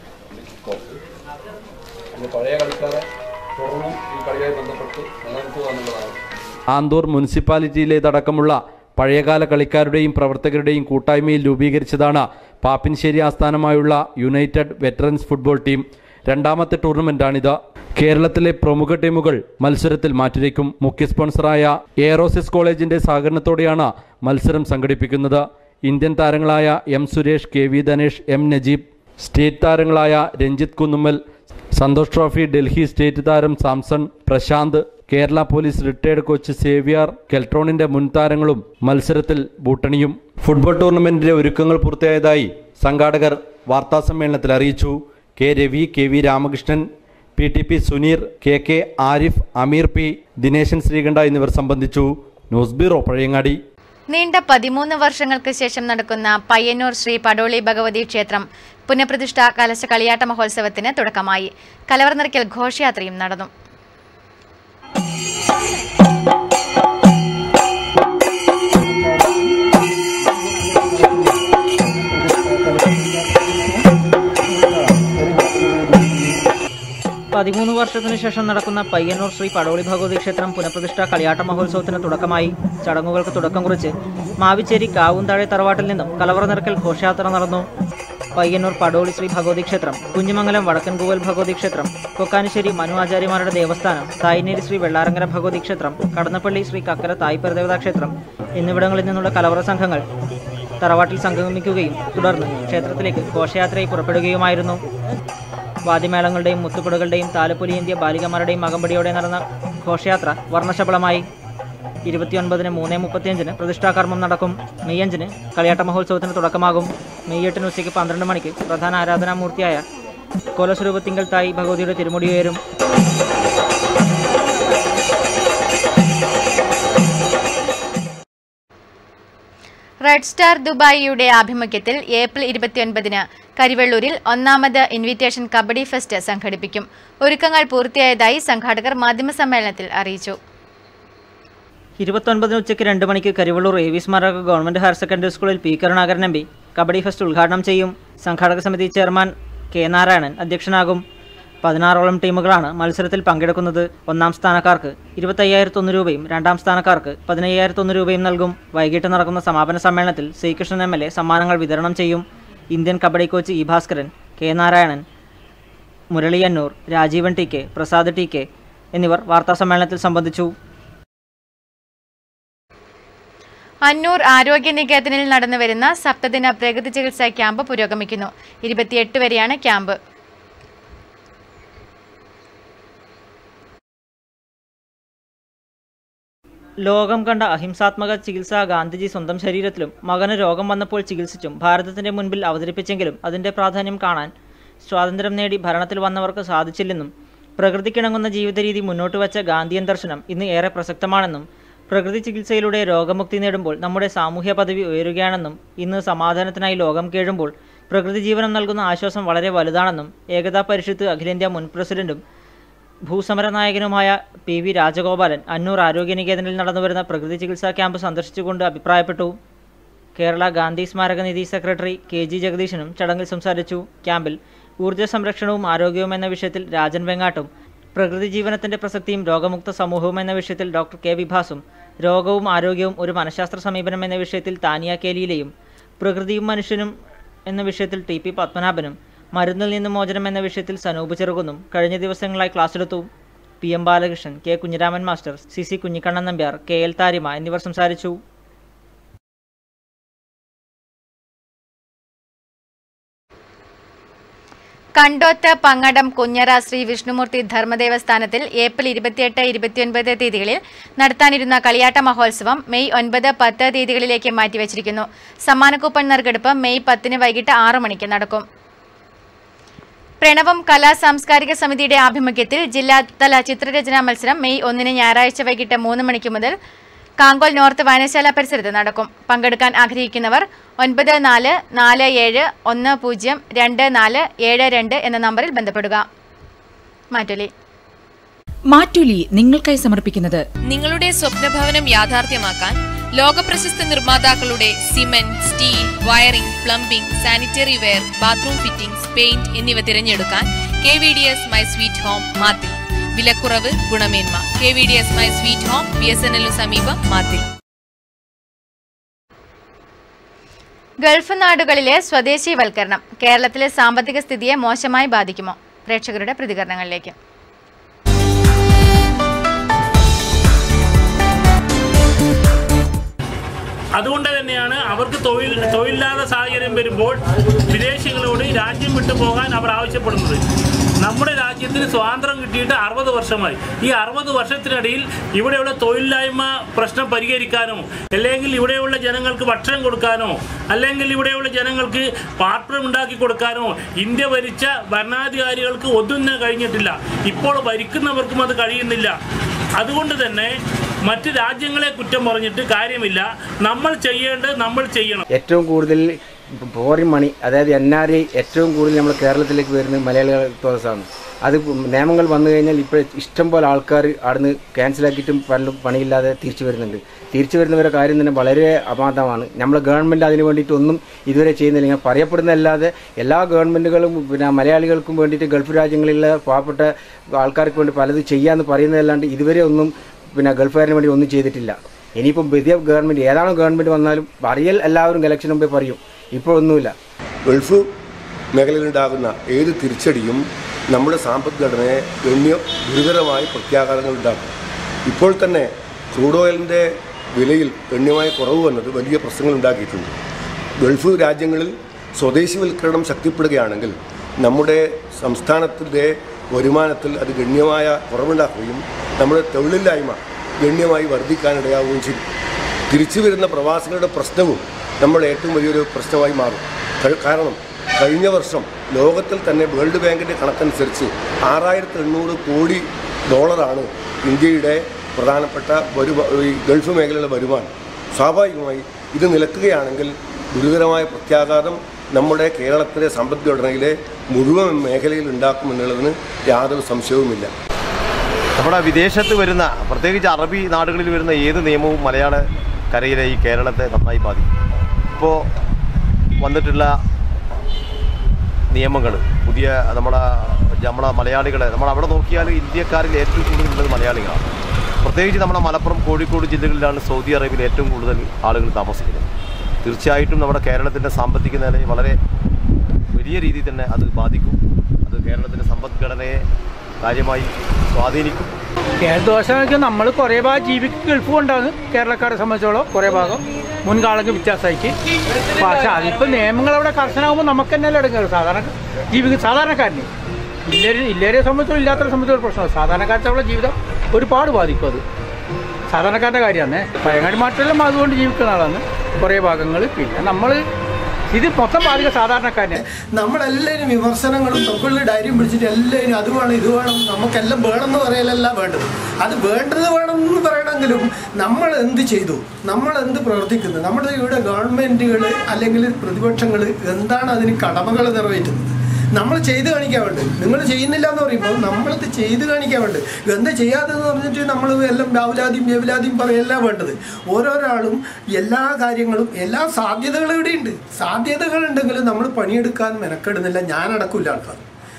പിന്നെ പഴയ കളിക്കാരെ തുടർന്നും ഈ കളിയുമായി ബന്ധപ്പെട്ട് നിലനിർത്തുക എന്നുള്ളതാണ് ആന്തൂർ മുനിസിപ്പാലിറ്റിയിലേതടക്കമുള്ള പഴയകാല കളിക്കാരുടെയും പ്രവർത്തകരുടെയും കൂട്ടായ്മയിൽ രൂപീകരിച്ചതാണ് പാപ്പിൻശ്ശേരി ആസ്ഥാനമായുള്ള യുണൈറ്റഡ് വെറ്ററൻസ് ഫുട്ബോൾ ടീം രണ്ടാമത്തെ ടൂർണമെന്റാണിത് കേരളത്തിലെ പ്രമുഖ ടീമുകൾ മത്സരത്തിൽ മാറ്റുരയ്ക്കും മുഖ്യ സ്പോൺസറായ എയറോസിസ് കോളേജിന്റെ സഹകരണത്തോടെയാണ് മത്സരം സംഘടിപ്പിക്കുന്നത് ഇന്ത്യൻ താരങ്ങളായ M Suresh K V Dhanesh M Najeeb state താരങ്ങളായ രഞ്ജിത്ത് കുന്നുമ്മൽ സന്തോഷ് ട്രോഫി ഡൽഹി സ്റ്റേറ്റ് താരം Samson Prashanth Kerala police retired coach Xavier കെൽട്രോണിന്റെ മുൻ താരങ്ങളും മത്സരത്തിൽ ബൂട്ടണിയും ഫുട്ബോൾ ടൂർണമെന്റിന്റെ ഒരുക്കങ്ങൾ പൂർത്തിയായതായി സംഘാടകർ വാർത്താസമ്മേളനത്തിൽ അറിയിച്ചു K Ravi K V Ramakrishnan P T P Suneer K K Arif Ameer P Dineshan Sreekanta എന്നിവർ സംബന്ധിച്ചു ന്യൂസ് ബ്യൂറോ പഴയങ്ങാടി നീണ്ട പതിമൂന്ന് വർഷങ്ങൾക്ക് ശേഷം നടക്കുന്ന പയ്യന്നൂർ ശ്രീ പടോളി ഭഗവതി ക്ഷേത്രം പുനഃപ്രതിഷ്ഠ കലശ കളിയാട്ട മഹോത്സവത്തിന് തുടക്കമായി കലവർ നിറയ്ക്കൽ ഘോഷയാത്രയും നടന്നു പതിമൂന്ന് വർഷത്തിനു ശേഷം നടക്കുന്ന പയ്യന്നൂർ ശ്രീ പടോളി ഭഗവതി ക്ഷേത്രം പുനഃപ്രതിഷ്ഠ കളിയാട്ട മഹോത്സവത്തിന് തുടക്കമായി ചടങ്ങുകൾക്ക് തുടക്കം കുറിച്ച് മാവിച്ചേരി കാവുന്താഴെ തറവാട്ടിൽ നിന്നും കലവറ നിറക്കൽ ഘോഷയാത്ര നടന്നു പയ്യന്നൂർ പടോളി ശ്രീ ഭഗവതി ക്ഷേത്രം കുഞ്ഞിമംഗലം വടക്കൻകൂവൽ ഭഗവതി ക്ഷേത്രം കൊക്കാനിശ്ശേരി മനു ആചാര്യമാരുടെ ദേവസ്ഥാനം തായ്നേരി ശ്രീ വെള്ളാരങ്കര ഭഗവതി ക്ഷേത്രം കടന്നപ്പള്ളി ശ്രീ കക്കര തായ് പരദേവതാ ക്ഷേത്രം എന്നിവിടങ്ങളിൽ നിന്നുള്ള കലവറ സംഘങ്ങൾ തറവാട്ടിൽ സംഗമിക്കുകയും തുടർന്ന് ക്ഷേത്രത്തിലേക്ക് ഘോഷയാത്രയായി പുറപ്പെടുകയുമായിരുന്നു വാദ്യമേളങ്ങളുടെയും മുത്തുപുടകളുടെയും താലപ്പൊലിയേന്തിയ ബാലികമാരുടെയും അകമ്പടിയോടെ നടന്ന ഘോഷയാത്ര വർണ്ണശബളമായി ഇരുപത്തിയൊൻപതിന് മൂന്ന് മുപ്പത്തിയഞ്ചിന് പ്രതിഷ്ഠാകർമ്മം നടക്കും മെയ് അഞ്ചിന് കളിയാട്ട മഹോത്സവത്തിന് തുടക്കമാകും മെയ് എട്ടിന് ഉച്ചയ്ക്ക് പന്ത്രണ്ട് മണിക്ക് പ്രധാന ആരാധനാമൂർത്തിയായ കോലസ്വരൂപത്തിങ്കൽ തായി ഭഗവതിയുടെ തിരുമുടിയുയരും റെഡ് സ്റ്റാർ ദുബായിയുടെ ആഭിമുഖ്യത്തിൽ ഏപ്രിൽ ഇരുപത്തിയൊൻപതിന് കരിവെള്ളൂരിൽ ഒന്നാമത് ഇൻവിറ്റേഷൻ കബഡി ഫെസ്റ്റ് സംഘടിപ്പിക്കും ഒരുക്കങ്ങൾ പൂർത്തിയായതായി സംഘാടകർ മാധ്യമസമ്മേളനത്തിൽ അറിയിച്ചു ഇരുപത്തൊൻപതിന് ഉച്ചയ്ക്ക് രണ്ട് മണിക്ക് കരിവള്ളൂർ എ വി സ്മാരക ഗവൺമെന്റ് ഹയർ സെക്കൻഡറി സ്കൂളിൽ P Karunakaran M P kabaddi fest ഉദ്ഘാടനം ചെയ്യും സംഘാടക സമിതി ചെയർമാൻ കെ നാരായണൻ അധ്യക്ഷനാകും പതിനാറോളം ടീമുകളാണ് മത്സരത്തിൽ പങ്കെടുക്കുന്നത് ഒന്നാം സ്ഥാനക്കാർക്ക് ഇരുപത്തയ്യായിരത്തൊന്ന് രൂപയും രണ്ടാം സ്ഥാനക്കാർക്ക് പതിനയ്യായിരത്തൊന്ന് രൂപയും നൽകും വൈകിട്ട് നടക്കുന്ന സമാപന സമ്മേളനത്തിൽ ശ്രീകൃഷ്ണൻ എം എൽ എ സമ്മാനങ്ങൾ വിതരണം ചെയ്യും Indian kabaddi coach E Bhaskaran K Narayanan Muraliyannur Rajeevan T K Prasad T K എന്നിവർ വാർത്താസമ്മേളനത്തിൽ സംബന്ധിച്ചു അന്നൂർ ആരോഗ്യ നികേതനിൽ നടന്നുവരുന്ന സപ്തദിന പ്രകൃതി ചികിത്സാ ക്യാമ്പ് പുരോഗമിക്കുന്നു ഇരുപത്തിയെട്ട് വരെയാണ് ക്യാമ്പ് ലോകം കണ്ട അഹിംസാത്മക ചികിത്സ ഗാന്ധിജി സ്വന്തം ശരീരത്തിലും മകന് രോഗം വന്നപ്പോൾ ചികിത്സിച്ചും ഭാരതത്തിന്റെ മുൻപിൽ അവതരിപ്പിച്ചെങ്കിലും അതിന്റെ പ്രാധാന്യം കാണാൻ സ്വാതന്ത്ര്യം നേടി ഭരണത്തിൽ വന്നവർക്ക് സാധിച്ചില്ലെന്നും പ്രകൃതിക്കിണങ്ങുന്ന ജീവിത രീതി മുന്നോട്ട് വച്ച ഗാന്ധിയൻ ദർശനം ഇന്ന് ഏറെ പ്രസക്തമാണെന്നും പ്രകൃതി ചികിത്സയിലൂടെ രോഗമുക്തി നേടുമ്പോൾ നമ്മുടെ സാമൂഹ്യ പദവി ഉയരുകയാണെന്നും ഇന്ന് സമാധാനത്തിനായി ലോകം കേഴുമ്പോൾ പ്രകൃതി ജീവനം നൽകുന്ന ആശ്വാസം വളരെ വലുതാണെന്നും ഏകതാ പരിഷത്ത് അഖിലേന്ത്യാ മുൻ പ്രസിഡന്റും ഭൂസമര നായകനുമായ പി വി രാജഗോപാലൻ അന്നൂർ ആരോഗ്യനികേതനിൽ നടന്നുവരുന്ന പ്രകൃതി ചികിത്സാ ക്യാമ്പ് സന്ദർശിച്ചുകൊണ്ട് അഭിപ്രായപ്പെട്ടു Kerala Gandhi Smaraka Nidhi secretary K G ജഗദീശനും ചടങ്ങിൽ സംസാരിച്ചു ക്യാമ്പിൽ ഊർജ്ജ സംരക്ഷണവും ആരോഗ്യവും എന്ന വിഷയത്തിൽ രാജൻ വെങ്ങാട്ടും പ്രകൃതി ജീവനത്തിന്റെ പ്രസക്തിയും രോഗമുക്ത സമൂഹവും എന്ന വിഷയത്തിൽ ഡോക്ടർ കെ വിഭാസും രോഗവും ആരോഗ്യവും ഒരു മനഃശാസ്ത്ര സമീപനം എന്ന വിഷയത്തിൽ താനിയ കേലിയിലെയും പ്രകൃതിയും മനുഷ്യനും എന്ന വിഷയത്തിൽ ടി പി പത്മനാഭനും മരുന്നിൽ നിന്ന് മോചനം എന്ന വിഷയത്തിൽ സനൂപ് ചെറുകുന്നും കഴിഞ്ഞ ദിവസങ്ങളായി ക്ലാസ് എടുത്തു P M Balakrishnan K Kunhiraman master C C Kunhikannan Nambiar K L Tharima എന്നിവർ സംസാരിച്ചു കണ്ടോത്ത് പങ്ങടം കുഞ്ഞറ ശ്രീ വിഷ്ണുമൂർത്തി ധർമ്മദേവസ്ഥാനത്തിൽ ഏപ്രിൽ ഇരുപത്തിയെട്ട് ഇരുപത്തിയൊൻപത് തീയതികളിൽ നടത്താനിരുന്ന കളിയാട്ട മഹോത്സവം മെയ് ഒൻപത് പത്ത് തീയതികളിലേക്ക് മാറ്റിവച്ചിരിക്കുന്നു സമ്മാന കൂപ്പൺ നറുക്കെടുപ്പ് മെയ് പത്തിന് വൈകിട്ട് ആറു മണിക്ക് നടക്കും പ്രണവം കലാ സാംസ്കാരിക സമിതിയുടെ ആഭിമുഖ്യത്തിൽ ജില്ലാതല ചിത്രരചനാ മത്സരം മെയ് ഒന്നിന് ഞായറാഴ്ച വൈകിട്ട് മൂന്ന് മണിക്ക് മുതൽ കാങ്കോൽ നോർത്ത് വായനശാല പരിസരത്ത് നടക്കും പങ്കെടുക്കാൻ ആഗ്രഹിക്കുന്നവർ ഒൻപത് നാല് നാല് ഏഴ് ഒന്ന് പൂജ്യം രണ്ട് നാല് ഏഴ് രണ്ട് എന്ന നമ്പറിൽ ബന്ധപ്പെടുക മാറ്റൊലി മാറ്റുലി നിങ്ങൾക്കായി സമർപ്പിക്കുന്നത് നിങ്ങളുടെ സ്വപ്നഭവനം യാഥാർത്ഥ്യമാക്കാൻ ലോകപ്രശസ്ത നിർമ്മാതാക്കളുടെ cement steel wiring plumbing sanitary ware bathroom fittings paint എന്നിവ തിരഞ്ഞെടുക്കാൻ K V D S my sweet home Mathil വിലക്കുറവ് ഗുണമേന്മ K V D S my sweet home B S N L സമീപം മാത്തിൽ ഗൾഫ് നാടുകളിലെ സ്വദേശീവൽക്കരണം കേരളത്തിലെ സാമ്പത്തിക സ്ഥിതിയെ മോശമായി ബാധിക്കുമോ പ്രേക്ഷകരുടെ പ്രതികരണങ്ങളിലേക്ക് അതുകൊണ്ട് തന്നെയാണ് അവർക്ക് തൊഴിൽ തൊഴിലില്ലാത്ത സാഹചര്യം വരുമ്പോൾ വിദേശികളോട് രാജ്യം വിട്ടു പോകാൻ അവർ ആവശ്യപ്പെടുന്നത് നമ്മുടെ രാജ്യത്തിന് സ്വാതന്ത്ര്യം കിട്ടിയിട്ട് അറുപത് വർഷമായി ഈ അറുപത് വർഷത്തിനിടയിൽ ഇവിടെയുള്ള തൊഴിലില്ലായ്മ പ്രശ്നം പരിഹരിക്കാനോ അല്ലെങ്കിൽ ഇവിടെയുള്ള ജനങ്ങൾക്ക് ഭക്ഷണം കൊടുക്കാനോ അല്ലെങ്കിൽ ഇവിടെയുള്ള ജനങ്ങൾക്ക് പാർപ്പിടം ഉണ്ടാക്കി കൊടുക്കാനോ ഇന്ത്യ ഭരിച്ച ഭരണാധികാരികൾക്ക് ഒന്നും കഴിഞ്ഞിട്ടില്ല ഇപ്പോൾ ഭരിക്കുന്നവർക്കും അത് കഴിയുന്നില്ല അതുകൊണ്ട് തന്നെ മറ്റ് രാജ്യങ്ങളെ കുറ്റം പറഞ്ഞിട്ട് കാര്യമില്ല നമ്മൾ ചെയ്യേണ്ടത് നമ്മൾ ചെയ്യണം ഏറ്റവും കൂടുതൽ ഫോറിൻ മണി അതായത് എൻ ആർ ഐ ഏറ്റവും കൂടുതൽ നമ്മൾ കേരളത്തിലേക്ക് വരുന്നത് മലയാളികൾ തോമസാണ് അത് നിയമങ്ങൾ വന്നു കഴിഞ്ഞാൽ ഇപ്പോൾ ഇഷ്ടം പോലെ ആൾക്കാർ അവിടുന്ന് ക്യാൻസലാക്കിയിട്ടും പല പണിയില്ലാതെ തിരിച്ചു വരുന്നുണ്ട് തിരിച്ചു വരുന്നവരുടെ കാര്യം തന്നെ വളരെ അപാതമാണ് നമ്മളെ ഗവൺമെൻറ് അതിന് വേണ്ടിയിട്ട് ഒന്നും ഇതുവരെ ചെയ്യുന്നില്ല ഇങ്ങനെ പറയപ്പെടുന്നതല്ലാതെ എല്ലാ ഗവൺമെൻറ്റുകളും പിന്നെ മലയാളികൾക്കും വേണ്ടിയിട്ട് ഗൾഫ് രാജ്യങ്ങളിലെ പാവപ്പെട്ട ആൾക്കാർക്ക് വേണ്ടി പലത് ചെയ്യാമെന്ന് പറയുന്നതല്ലാണ്ട് ഇതുവരെ ഒന്നും പിന്നെ ഗൾഫുകാരന് വേണ്ടി ഒന്നും ചെയ്തിട്ടില്ല ഇനിയിപ്പം പുതിയ ഗവൺമെൻറ് ഏതാണോ ഗവൺമെൻറ് വന്നാലും അറിയൽ എല്ലാവരും ഇലക്ഷൻ മുമ്പേ പറയും ഇപ്പോൾ ഒന്നുമില്ല ഗൾഫ് മേഖലയിലുണ്ടാകുന്ന ഏത് തിരിച്ചടിയും നമ്മുടെ സമ്പദ്ഘടനയെ ഗണ്യ ഗുരുതരമായ പ്രത്യാഘാതങ്ങൾ ഉണ്ടാക്കും ഇപ്പോൾ തന്നെ ക്രൂഡ് ഓയിലിൻ്റെ വിലയിൽ ഗണ്യമായ കുറവ് വന്നത് വലിയ പ്രശ്നങ്ങൾ ഉണ്ടാക്കിയിട്ടുണ്ട് ഗൾഫ് രാജ്യങ്ങളിൽ സ്വദേശിവൽക്കരണം ശക്തിപ്പെടുകയാണെങ്കിൽ നമ്മുടെ സംസ്ഥാനത്തിൻ്റെ വരുമാനത്തിൽ അത് ഗണ്യമായ കുറവുണ്ടാക്കുകയും നമ്മുടെ തൊഴിലില്ലായ്മ ഗണ്യമായി വർദ്ധിക്കാനിടയാവുകയും ചെയ്യും തിരിച്ചു വരുന്ന പ്രവാസികളുടെ പ്രശ്നവും നമ്മുടെ ഏറ്റവും വലിയൊരു പ്രശ്നമായി മാറും ക- കാരണം കഴിഞ്ഞ വർഷം ലോകത്തിൽ തന്നെ വേൾഡ് ബാങ്കിൻ്റെ കണക്കനുസരിച്ച് ആറായിരത്തി എണ്ണൂറ് കോടി ഡോളറാണ് ഇന്ത്യയുടെ പ്രധാനപ്പെട്ട വരുമാ ഈ ഗൾഫ് മേഖലയിലെ വരുമാനം സ്വാഭാവികമായി ഇത് നിലക്കുകയാണെങ്കിൽ ഗുരുതരമായ പ്രത്യാഘാതം നമ്മുടെ കേരളത്തിലെ സമ്പദ്ഘടനയിലെ മുഴുവൻ മേഖലയിൽ ഉണ്ടാക്കുമെന്നുള്ളതിന് യാതൊരു സംശയവുമില്ല നമ്മുടെ വിദേശത്ത് വരുന്ന പ്രത്യേകിച്ച് അറബി നാടുകളിൽ വരുന്ന ഏത് നിയമവും മലയാള കരയിലെ ഈ കേരളത്തെ നന്നായി ബാധിക്കും ഇപ്പോൾ വന്നിട്ടുള്ള നിയമങ്ങൾ പുതിയ നമ്മുടെ നമ്മളെ മലയാളികളെ നമ്മൾ അവിടെ നോക്കിയാൽ ഇന്ത്യക്കാരിൽ ഏറ്റവും കൂടുതലുള്ളത് മലയാളികളാണ് പ്രത്യേകിച്ച് നമ്മുടെ മലപ്പുറം കോഴിക്കോട് ജില്ലകളിലാണ് സൗദി അറേബ്യയിൽ ഏറ്റവും കൂടുതൽ ആളുകൾ താമസിക്കുന്നത് തീർച്ചയായിട്ടും നമ്മുടെ കേരളത്തിൻ്റെ സാമ്പത്തിക നിലയെ വളരെ വലിയ രീതിയിൽ തന്നെ അത് ബാധിക്കും അത് കേരളത്തിൻ്റെ സമ്പദ്ഘടനയെ കാര്യമായി സ്വാധീനിക്കും ദോഷം നമ്മൾ കുറേ ഭാഗം ജീവിക്ക് ഗൾഫ് കൊണ്ടാണ് കേരളക്കാരെ സംബന്ധിച്ചോളം കുറേ ഭാഗം മുൻകാലങ്ങൾ വ്യത്യാസമായിട്ട് പക്ഷെ അതിപ്പോൾ നിയമങ്ങൾ അവിടെ കർശനമാകുമ്പോൾ നമുക്ക് തന്നെ എടുക്കുന്നത് സാധാരണ ജീവിക്കുന്ന സാധാരണക്കാരനെ ഇല്ലേരി ഇല്ലേരിയെ സംബന്ധിച്ചോളം ഇല്ലാത്തവരെ സംബന്ധിച്ചോളം പ്രശ്നമാണ് സാധാരണക്കാരുടെ ജീവിതം ഒരുപാട് ബാധിക്കും അത് സാധാരണക്കാരുടെ കാര്യമാണ് പഴങ്ങാടി മാറ്റമെല്ലാം അതുകൊണ്ട് ജീവിക്കുന്ന ആളാണ് കുറേ ഭാഗങ്ങൾ പിന്നെ നമ്മൾ ഇത് മൊത്തം ബാധിക്കുക സാധാരണക്കാരനെ നമ്മളെല്ലാവരും വിമർശനങ്ങളും തൊക്കുള്ളിൽ ഡയറിയും പിടിച്ചിട്ട് എല്ലാവരും അത് വേണം ഇത് വേണം നമുക്കെല്ലാം വേണമെന്ന് പറയലല്ല വേണ്ടത് അത് വേണ്ടത് വേണമെന്ന് പറയണമെങ്കിലും നമ്മൾ എന്ത് ചെയ്തു നമ്മൾ എന്ത് പ്രവർത്തിക്കുന്നു നമ്മുടെ ഇവിടെ ഗവൺമെൻറ്റുകൾ അല്ലെങ്കിൽ പ്രതിപക്ഷങ്ങൾ എന്താണ് അതിന് കടമകൾ നിറവേറ്റുന്നത് നമ്മൾ ചെയ്ത് കാണിക്കാൻ വേണ്ടി നിങ്ങൾ ചെയ്യുന്നില്ല എന്ന് പറയുമ്പോൾ നമ്മളത് ചെയ്ത് കാണിക്കാൻ വേണ്ടി എന്താ ചെയ്യാത്തതെന്ന് പറഞ്ഞിട്ട് നമ്മൾ എല്ലാം രാവിലാദ്യം വ്യവലാദ്യം പറയല്ല വേണ്ടത് ഓരോരാളും എല്ലാ കാര്യങ്ങളും എല്ലാ സാധ്യതകളും ഇവിടെയുണ്ട് സാധ്യതകൾ ഉണ്ടെങ്കിലും നമ്മൾ പണിയെടുക്കാൻ മെനക്കെടുന്നില്ല ഞാൻ അടക്കില്ല ആൾക്കാർ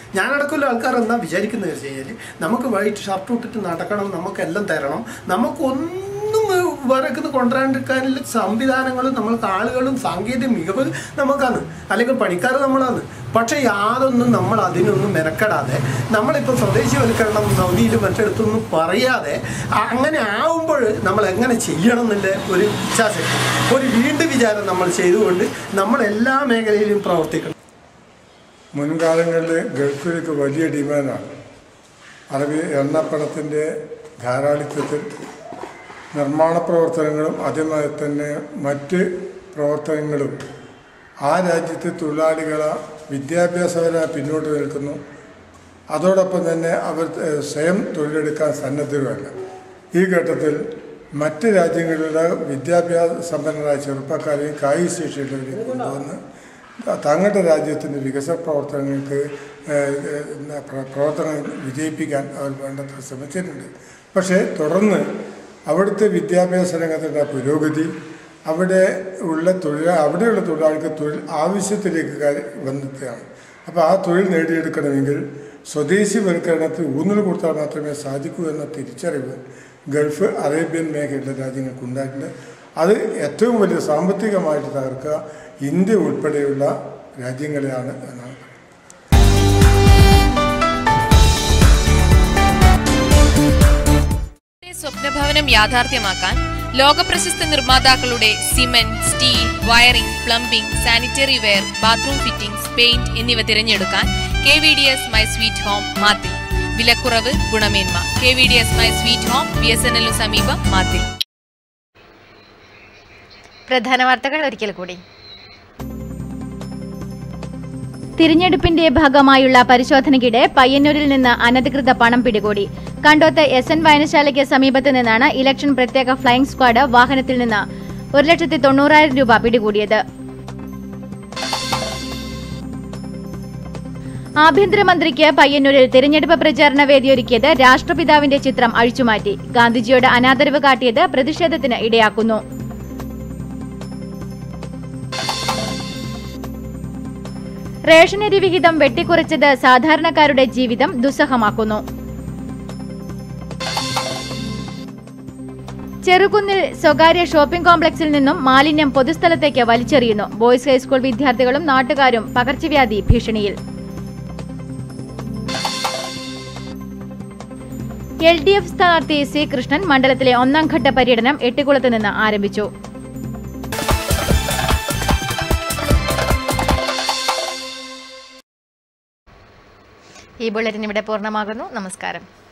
ഞാനടക്കമുള്ള ആൾക്കാർ എന്താ വിചാരിക്കുന്നത് വെച്ച് കഴിഞ്ഞാൽ നമുക്ക് വൈറ്റ് ഷർട്ട് ഇട്ടിട്ട് നടക്കണം നമുക്കെല്ലാം തരണം നമുക്കൊന്നും വരക്കുന്ന കൊണ്ടുവരാണ്ടിരിക്കാനുള്ള സംവിധാനങ്ങളും നമ്മൾക്ക് ആളുകളും സാങ്കേതിക മികവ് നമുക്കാണ് അല്ലെങ്കിൽ പണിക്കാർ നമ്മളാണ് പക്ഷേ യാതൊന്നും നമ്മൾ അതിനൊന്നും മെനക്കെടാതെ നമ്മളിപ്പോൾ സ്വദേശിവൽക്കരണം സൗദിയിലും മറ്റിടത്തൊന്നും പറയാതെ അ- അങ്ങനെ ആവുമ്പോൾ നമ്മൾ എങ്ങനെ ചെയ്യണം എന്നുള്ള ഒരു ഇച്ഛാശക്തി ഒരു വീണ്ടും വിചാരം നമ്മൾ ചെയ്തുകൊണ്ട് നമ്മൾ എല്ലാ മേഖലയിലും പ്രവർത്തിക്കണം മുൻകാലങ്ങളിൽ ഗൾഫിലേക്ക് വലിയ ഡിമാൻഡാണ് അറബി എണ്ണപ്പണത്തിൻ്റെ ധാരാളിത്വത്തിൽ നിർമ്മാണ പ്രവർത്തനങ്ങളും അതേമാതിരി തന്നെ മറ്റ് പ്രവർത്തനങ്ങളും ആ രാജ്യത്തെ തൊഴിലാളികളെ വിദ്യാഭ്യാസപരമായി പിന്നോട്ട് നിൽക്കുന്നു അതോടൊപ്പം തന്നെ അവർ ഏഹ്, സ്വയം തൊഴിലെടുക്കാൻ സന്നദ്ധരുമല്ല ഈ ഘട്ടത്തിൽ മറ്റ് രാജ്യങ്ങളിലെ വിദ്യാഭ്യാസ സമ്പന്നരായ ചെറുപ്പക്കാരെയും കായിക ശേഷിയുള്ളവരെയും കൊണ്ടുവന്ന് തങ്ങളുടെ രാജ്യത്തിൻ്റെ വികസന പ്രവർത്തനങ്ങൾക്ക് ഏഹ്, ഏഹ്, പ്ര- പ്രവർത്തനം വിജയിപ്പിക്കാൻ അവർ വേണ്ടത്ര ശ്രമിച്ചിട്ടുണ്ട് പക്ഷേ തുടർന്ന് അവിടുത്തെ വിദ്യാഭ്യാസ രംഗത്തിൻ്റെ പുരോഗതി അവിടെ ഉള്ള തൊഴിൽ അവിടെയുള്ള തൊഴിലാളിക്ക് തൊഴിൽ ആവശ്യത്തിലേക്ക് കാര്യ- വന്നെത്തുകയാണ് അപ്പോൾ ആ തൊഴിൽ നേടിയെടുക്കണമെങ്കിൽ സ്വദേശിവൽക്കരണത്തിൽ ഊന്നൽ കൊടുത്താൽ മാത്രമേ സാധിക്കൂ എന്ന തിരിച്ചറിവ് ഗൾഫ് അറേബ്യൻ മേഖലയിലെ രാജ്യങ്ങൾക്ക് ഉണ്ടായിട്ടുണ്ട് അത് ഏറ്റവും വലിയ സാമ്പത്തികമായിട്ട് തകർക്കുക ഇന്ത്യ ഉൾപ്പെടെയുള്ള രാജ്യങ്ങളെയാണ് എന്നാണ് സ്വപ്നഭവനം യാഥാർത്ഥ്യമാക്കാൻ ലോകപ്രശസ്ത നിർമ്മാതാക്കളുടെ cement steel wiring plumbing sanitary ware bathroom fittings paint എന്നിവ തിരഞ്ഞെടുക്കാൻ K V D S my sweet home Mathil വിലക്കുറവ് ഗുണമേന്മ K V D S my sweet home B S N L സമീപം മാത്തിൽ പ്രധാന വാർത്തകൾ ഒരിക്കൽ കൂടി തിരഞ്ഞെടുപ്പിന്റെ ഭാഗമായുള്ള പരിശോധനയ്ക്കിടെ പയ്യന്നൂരിൽ നിന്ന് അനധികൃത പണം പിടികൂടി കണ്ടോത്ത് എസ് എൻ വായനശാലയ്ക്ക് സമീപത്ത് നിന്നാണ് ഇലക്ഷൻ പ്രത്യേക ഫ്ലൈയിംഗ് സ്ക്വാഡ് വാഹനത്തിൽ നിന്ന് ഒരു ലക്ഷത്തി തൊണ്ണൂറായിരം രൂപ പിടികൂടിയത് ആഭ്യന്തരമന്ത്രിക്ക് പയ്യന്നൂരിൽ തിരഞ്ഞെടുപ്പ് പ്രചാരണ വേദിയൊരുക്കിയത് രാഷ്ട്രപിതാവിന്റെ ചിത്രം അഴിച്ചുമാറ്റി ഗാന്ധിജിയോട് അനാദരവ് കാട്ടിയത് പ്രതിഷേധത്തിന് ഇടയാക്കുന്നു റേഷനരി വിഹിതം വെട്ടിക്കുറച്ചത് സാധാരണക്കാരുടെ ജീവിതം ദുസ്സഹമാക്കുന്നു ചെറുകുന്നിൽ സ്വകാര്യ ഷോപ്പിംഗ് കോംപ്ലക്സിൽ നിന്നും മാലിന്യം പൊതുസ്ഥലത്തേക്ക് വലിച്ചെറിയുന്നു ബോയ്സ് ഹൈസ്കൂൾ വിദ്യാർത്ഥികളും നാട്ടുകാരും പകർച്ചവ്യാധി ഭീഷണിയിൽ എൽ ഡി എഫ് സ്ഥാനാർത്ഥി സി കൃഷ്ണൻ മണ്ഡലത്തിലെ ഒന്നാം ഘട്ട പര്യടനം എട്ടിക്കുളത്ത് നിന്ന് ആരംഭിച്ചു ഈ ബുള്ളറ്റിൻ ഇവിടെ പൂർണ്ണമാകുന്നു നമസ്കാരം